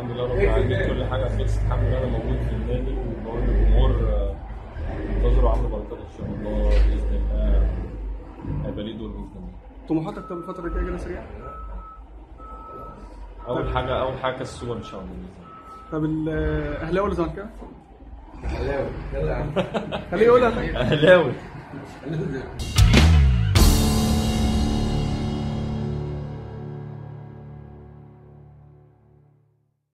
الحمد لله رب العالمين كل حاجه خلصت الحمد لله انا موجود في النادي وبقول للجمهور آه، انتظروا عمرو بركات ان شاء الله باذن الله هيبقى ليه دور باذن الله طموحاتك طب الفتره الجايه كده سريع اول حاجه اول حاجه كاس السوبر ان شاء الله باذن الله طب الاهلاوي ولا زملكاوي؟ حلاوه يلا يا عم خليه يقولها طيب اهلاوي